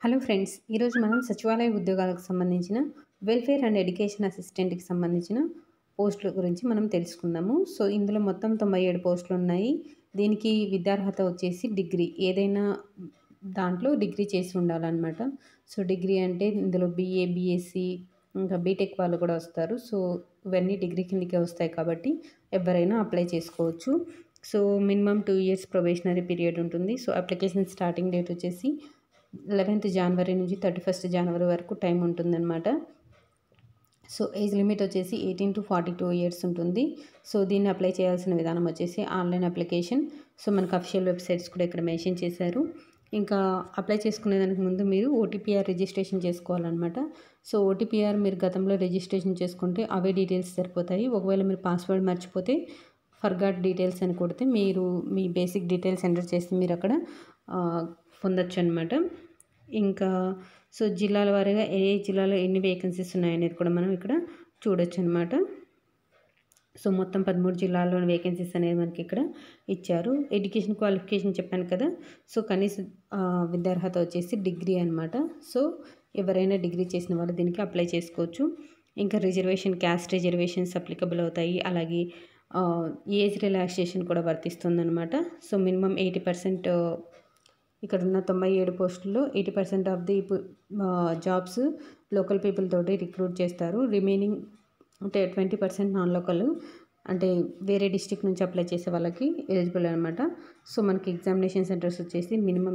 hello friends ఈరోజు మనం సచివాలయ ఉద్యోగాలకు సంబంధించిన వెల్ఫేర్ అండ్ ఎడ్యుకేషన్ అసిస్టెంట్కి సంబంధించిన పోస్టుల గురించి మనం తెలుసుకుందాము సో ఇందులో మొత్తం తొంభై ఏడు పోస్టులు ఉన్నాయి దీనికి విద్యార్హత వచ్చేసి డిగ్రీ ఏదైనా దాంట్లో డిగ్రీ చేసి ఉండాలన్నమాట సో డిగ్రీ అంటే ఇందులో బీఏ బీఎస్సీ ఇంకా బీటెక్ వాళ్ళు కూడా వస్తారు సో ఇవన్నీ డిగ్రీ కిందకే వస్తాయి కాబట్టి ఎవరైనా అప్లై చేసుకోవచ్చు so minimum two years probationary period ఉంటుంది సో అప్లికేషన్ స్టార్టింగ్ డేట్ వచ్చేసి లెవెన్త్ జనవరి నుంచి థర్టీ ఫస్ట్ జనవరి వరకు టైం ఉంటుందన్నమాట సో ఏజ్ లిమిట్ వచ్చేసి eighteen to forty two years ఉంటుంది సో దీన్ని అప్లై చేయాల్సిన విధానం వచ్చేసి ఆన్లైన్ అప్లికేషన్ సో మనకు అఫిషియల్ వెబ్సైట్స్ కూడా ఇక్కడ మెన్షన్ చేశారు ఇంకా అప్లై చేసుకునే దానికి ముందు మీరు ఓటీపీఆర్ రిజిస్ట్రేషన్ చేసుకోవాలన్నమాట సో ఓటీపీఆర్ మీరు గతంలో రిజిస్ట్రేషన్ చేసుకుంటే అవే డీటెయిల్స్ సరిపోతాయి ఒకవేళ మీరు పాస్వర్డ్ మర్చిపోతే ఫర్గాట్ డీటెయిల్స్ అని కొడితే మీరు మీ బేసిక్ డీటెయిల్స్ ఎంటర్ చేసి మీరు అక్కడ పొందొచ్చు అనమాట ఇంకా సో జిల్లాల వారీగా ఏ ఏ జిల్లాలో ఎన్ని వేకెన్సీస్ ఉన్నాయనేది కూడా మనం ఇక్కడ చూడొచ్చు అనమాట సో మొత్తం పదమూడు జిల్లాల్లో వేకెన్సీస్ అనేది మనకి ఇక్కడ ఇచ్చారు ఎడ్యుకేషన్ క్వాలిఫికేషన్ చెప్పాను కదా సో కనీస విద్యార్హత వచ్చేసి డిగ్రీ అనమాట సో ఎవరైనా డిగ్రీ చేసిన వాళ్ళు దీనికి అప్లై చేసుకోవచ్చు ఇంకా రిజర్వేషన్ క్యాస్ట్ రిజర్వేషన్స్ అప్లికబుల్ అవుతాయి అలాగే ఏజ్ రిలాక్సేషన్ కూడా వర్తిస్తుందన్నమాట సో మినిమం ఎయిటీ పర్సెంట్ ఇక్కడ ఉన్న తొంభై ఏడు పోస్టుల్లో eighty percent of the jobs local people తోటి రిక్రూట్ చేస్తారు రిమైనింగ్ అంటే ట్వంటీ పర్సెంట్ నాన్ లోకల్ అంటే వేరే డిస్టిక్ నుంచి అప్లై చేసే వాళ్ళకి ఎలిజిబుల్ అనమాట సో మనకి ఎగ్జామినేషన్ సెంటర్స్ వచ్చేసి మినిమం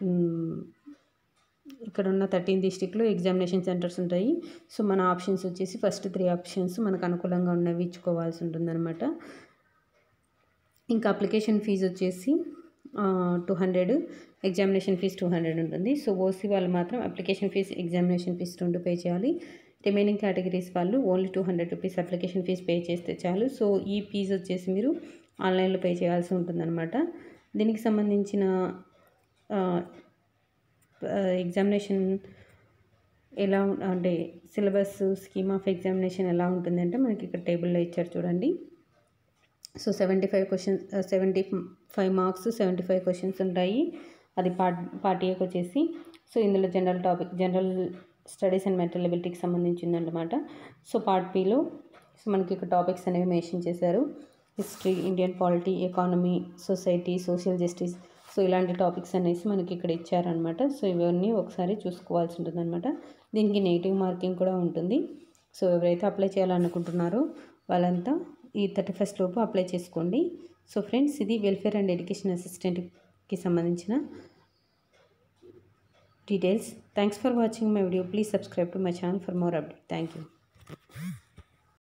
ఇక్కడ ఉన్న థర్టీన్ డిస్టిక్లో ఎగ్జామినేషన్ సెంటర్స్ ఉంటాయి సో మన ఆప్షన్స్ వచ్చేసి ఫస్ట్ త్రీ ఆప్షన్స్ మనకు అనుకూలంగా ఉన్నవి ఇచ్చుకోవాల్సి ఉంటుందన్నమాట ఇంకా అప్లికేషన్ ఫీజు వచ్చేసి two hundred examination fees two hundred ఉంటుంది సో ఓసీ వాళ్ళు మాత్రం అప్లికేషన్ ఫీజ్ ఎగ్జామినేషన్ ఫీజ్ రెండు పే చేయాలి రిమైనింగ్ కేటగిరీస్ వాళ్ళు only two hundred rupees application fees pay చేస్తే చాలు సో ఈ ఫీజ్ వచ్చేసి మీరు ఆన్లైన్లో పే చేయాల్సి ఉంటుందన్నమాట దీనికి సంబంధించిన ఎగ్జామినేషన్ ఎలా అంటే సిలబస్ స్కీమ్ ఆఫ్ ఎగ్జామినేషన్ ఎలా ఉంటుందంటే మనకి ఇక్కడ టేబుల్లో ఇచ్చారు చూడండి so seventy five questions seventy five marks seventy five questions ఉంటాయి అది పార్ట్ పార్ట్ ఏకి వచ్చేసి సో ఇందులో general topic general studies and mental ఎబిలిటీకి సంబంధించిందన్నమాట సో పార్ట్ బిలో సో మనకి ఇక్కడ టాపిక్స్ అనేవి మెన్షన్ చేశారు history Indian polity economy society social justice so ఇలాంటి టాపిక్స్ అనేసి మనకి ఇక్కడ ఇచ్చారనమాట సో ఇవన్నీ ఒకసారి చూసుకోవాల్సి ఉంటుందన్నమాట దీనికి నెగిటివ్ మార్కింగ్ కూడా ఉంటుంది సో ఎవరైతే అప్లై చేయాలనుకుంటున్నారో వాళ్ళంతా ఈ థర్టీ ఫస్ట్ లోపు అప్లై చేసుకోండి సో ఫ్రెండ్స్ ఇది వెల్ఫేర్ అండ్ ఎడ్యుకేషన్ అసిస్టెంట్కి సంబంధించిన details thanks for watching my video please subscribe to my channel for more update thank you